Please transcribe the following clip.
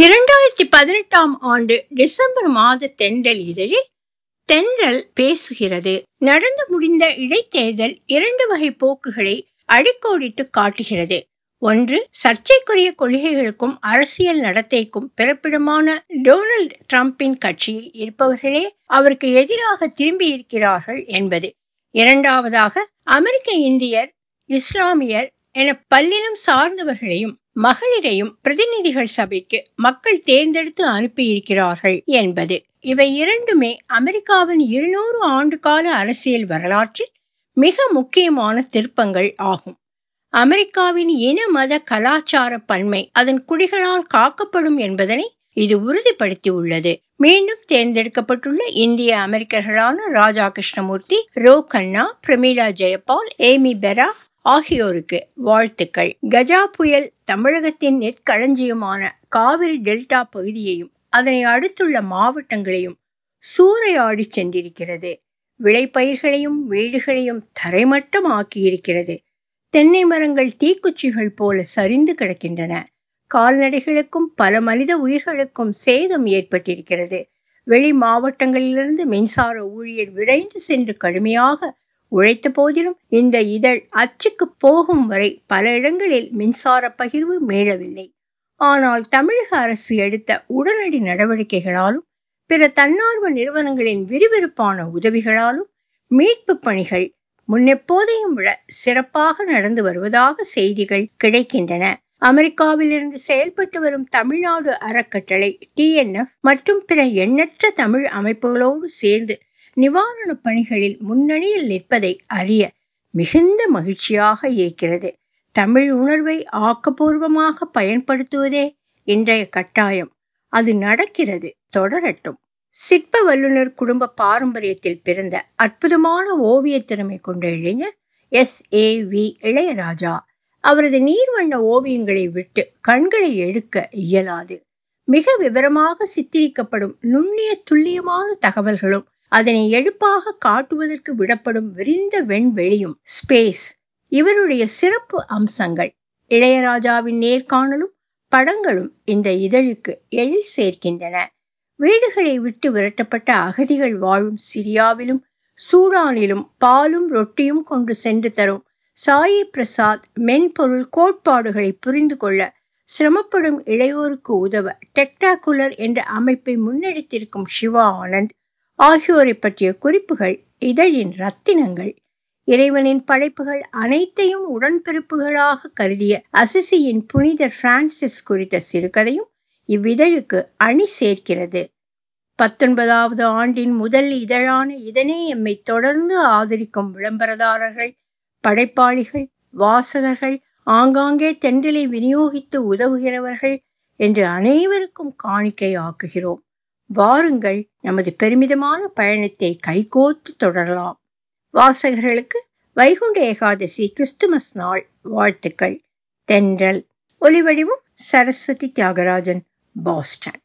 இரண்டாயிரத்தி பதினெட்டாம் ஆண்டு டிசம்பர் மாத தென்றல் இதழில் தென்றல் பேசுகிறது நடந்து முடிந்த இடைத்தேர்தல் இரண்டு வகை போக்குகளை அடிக்கோடிட்டு காட்டுகிறது ஒன்று சர்ச்சைக்குரிய கொள்கைகளுக்கும் அரசியல் நடத்தைக்கும் பிறப்பிடமான டொனால்டு டிரம்பின் கட்சியில் இருப்பவர்களே அவருக்கு எதிராக திரும்பி இருக்கிறார்கள் என்பது இரண்டாவதாக அமெரிக்க இந்தியர் இஸ்லாமியர் என பல்லினம் சார்ந்தவர்களையும் மகளிரையும் பிரதிநிதிகள் சபைக்கு மக்கள் தேர்ந்தெடுத்து அனுப்பியிருக்கிறார்கள் என்பது இவை இரண்டுமே அமெரிக்காவின் இருநூறு ஆண்டுகால அரசியல் வரலாற்றில் மிக முக்கியமான திருப்பங்கள் ஆகும் அமெரிக்காவின் இன மத கலாச்சார பன்மை அதன் குடிகளால் காக்கப்படும் என்பதனை இது உறுதிப்படுத்தி உள்ளது மீண்டும் தேர்ந்தெடுக்கப்பட்டுள்ள இந்திய அமெரிக்கர்களான ராஜா கிருஷ்ணமூர்த்தி ரோ கண்ணா பிரமீளா ஜெயபால் ஏமி பெரா ஆகியோருக்கு வாழ்த்துக்கள் கஜா புயல் தமிழகத்தின் நெற்களஞ்சியமான காவிரி டெல்டா பகுதியையும் அதனை அடுத்துள்ள மாவட்டங்களையும் சூறையாடி சென்றிருக்கிறது விளைபயிர்களையும் வீடுகளையும் தரைமட்டமாக்கியிருக்கிறது தென்னை மரங்கள் தீக்குச்சிகள் போல சரிந்து கிடக்கின்றன கால்நடைகளுக்கும் பல மனித உயிர்களுக்கும் சேதம் ஏற்பட்டிருக்கிறது வெளி மாவட்டங்களிலிருந்து மின்சார ஊழியர் விரைந்து சென்று கடுமையாக உழைத்த போதிலும் இந்த இதழ் அச்சுக்கு போகும் வரை பல இடங்களில் மின்சார பகிர்வு மீளவில்லை ஆனால் தமிழக அரசு எடுத்த உடனடி நடவடிக்கைகளாலும் பிற தன்னார்வ நிறுவனங்களின் விறுவிறுப்பான உதவிகளாலும் மீட்பு பணிகள் முன்னெப்போதையும் விட சிறப்பாக நடந்து வருவதாக செய்திகள் கிடைக்கின்றன அமெரிக்காவிலிருந்து செயல்பட்டு வரும் தமிழ்நாடு அறக்கட்டளை டிஎன்எஃப் மற்றும் பிற எண்ணற்ற தமிழ் அமைப்புகளோடு சேர்ந்து நிவாரண பணிகளில் முன்னணியில் நிற்பதை அறிய மிகுந்த மகிழ்ச்சியாக இருக்கிறது தமிழ் உணர்வை ஆக்கப்பூர்வமாக பயன்படுத்துவதே இன்றைய கட்டாயம் அது நடக்கிறது தொடரட்டும் சிற்ப வல்லுநர் குடும்ப பாரம்பரியத்தில் பிறந்த அற்புதமான ஓவிய திறமை கொண்ட இளைஞர் எஸ் ஏ வி இளையராஜா அவரது நீர்வண்ண ஓவியங்களை விட்டு கண்களை எடுக்க இயலாது மிக விவரமாக சித்தரிக்கப்படும் நுண்ணிய துல்லியமான தகவல்களும் அதனை எடுப்பாக காட்டுவதற்கு விடப்படும் விரிந்த வெண்வெளியும் ஸ்பேஸ் இவருடைய சிறப்பு அம்சங்கள் இளையராஜாவின் நேர்காணலும் படங்களும் இந்த இதழுக்கு எழில் சேர்க்கின்றன வீடுகளை விட்டு விரட்டப்பட்ட அகதிகள் வாழும் சிரியாவிலும் சூடானிலும் பாலும் ரொட்டியும் கொண்டு சென்று தரும் சாயி பிரசாத் மென்பொருள் கோட்பாடுகளை புரிந்து கொள்ள சிரமப்படும் இளையோருக்கு உதவ டெக்டாகுலர் என்ற அமைப்பை முன்னெடுத்திருக்கும் சிவா ஆனந்த் ஆகியோரை பற்றிய குறிப்புகள் இதழின் ரத்தினங்கள் இறைவனின் படைப்புகள் அனைத்தையும் உடன்பிறப்புகளாக கருதிய அசிசியின் புனிதர் பிரான்சிஸ் குறித்த சிறுகதையும் இவ்விதழுக்கு அணி சேர்க்கிறது பத்தொன்பதாவது ஆண்டின் முதல் இதழான இதனே எம்மை தொடர்ந்து ஆதரிக்கும் விளம்பரதாரர்கள் படைப்பாளிகள் வாசகர்கள் ஆங்காங்கே தென்றலை விநியோகித்து உதவுகிறவர்கள் என்று அனைவருக்கும் காணிக்கை ஆக்குகிறோம் வாருங்கள் நமது பெருமிதமான பயணத்தை கைகோத்து தொடரலாம் வாசகர்களுக்கு வைகுண்ட ஏகாதசி கிறிஸ்துமஸ் நாள் வாழ்த்துக்கள் தென்றல் ஒலிவடிவும் சரஸ்வதி தியாகராஜன் பாஸ்டன்